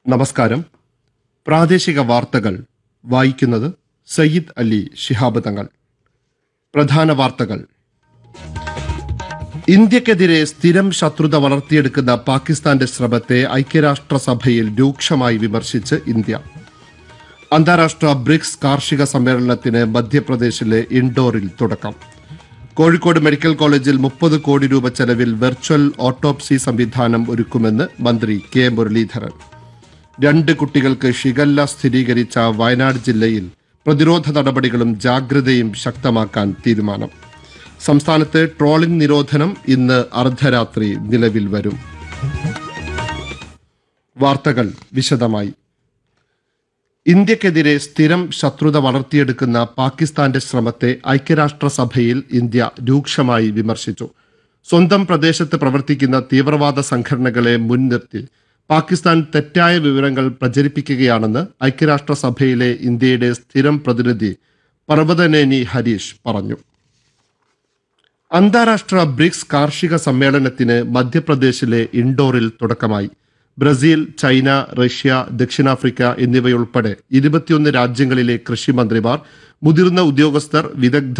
നമസ്കാരം പ്രാദേശിക വാർത്തകൾ വായിക്കുന്നത് സയ്യിദ് അലി ശിഹാബ് തങ്ങൾ പ്രധാന വാർത്തകൾ ഇന്ത്യക്കെതിരെ സ്ഥിരം ശത്രുത വളർത്തിയെടുക്കുന്ന പാകിസ്ഥാന്റെ ശ്രമത്തെ ഐക്യരാഷ്ട്രസഭയിൽ രൂക്ഷമായി വിമർശിച്ച് ഇന്ത്യ അന്താരാഷ്ട്ര ബ്രിക്സ് കാർഷിക സമ്മേളനത്തിന് മധ്യപ്രദേശിലെ ഇൻഡോറിൽ തുടക്കം കോഴിക്കോട് മെഡിക്കൽ കോളേജിൽ മുപ്പത് കോടി രൂപ ചെലവിൽ വെർച്വൽ ഓട്ടോപ്സി സംവിധാനം ഒരുക്കുമെന്ന് മന്ത്രി കെ മുരളീധരൻ രണ്ട് കുട്ടികൾക്ക് ഷിഗല്ല സ്ഥിരീകരിച്ച വയനാട് ജില്ലയിൽ പ്രതിരോധ നടപടികളും ജാഗ്രതയും ശക്തമാക്കാൻ തീരുമാനം സംസ്ഥാനത്ത് ട്രോളിംഗ് നിരോധനം ഇന്ന് അർദ്ധരാത്രി നിലവിൽ വരും വാർത്തകൾ വിശദമായി ഇന്ത്യക്കെതിരെ സ്ഥിരം ശത്രുത വളർത്തിയെടുക്കുന്ന പാകിസ്ഥാന്റെ ശ്രമത്തെ ഐക്യരാഷ്ട്രസഭയിൽ ഇന്ത്യ രൂക്ഷമായി വിമർശിച്ചു സ്വന്തം പ്രദേശത്ത് പ്രവർത്തിക്കുന്ന തീവ്രവാദ സംഘടനകളെ മുൻനിർത്തി പാകിസ്ഥാൻ തെറ്റായ വിവരങ്ങൾ പ്രചരിപ്പിക്കുകയാണെന്ന് ഐക്യരാഷ്ട്രസഭയിലെ ഇന്ത്യയുടെ സ്ഥിരം പ്രതിനിധി പർവതനേനി ഹരീഷ് പറഞ്ഞു അന്താരാഷ്ട്ര ബ്രിക്സ് കാർഷിക സമ്മേളനത്തിന് മധ്യപ്രദേശിലെ ഇൻഡോറിൽ തുടക്കമായി ബ്രസീൽ ചൈന റഷ്യ ദക്ഷിണാഫ്രിക്ക എന്നിവയുൾപ്പെടെ ഇരുപത്തിയൊന്ന് രാജ്യങ്ങളിലെ കൃഷിമന്ത്രിമാർ മുതിർന്ന ഉദ്യോഗസ്ഥർ വിദഗ്ധ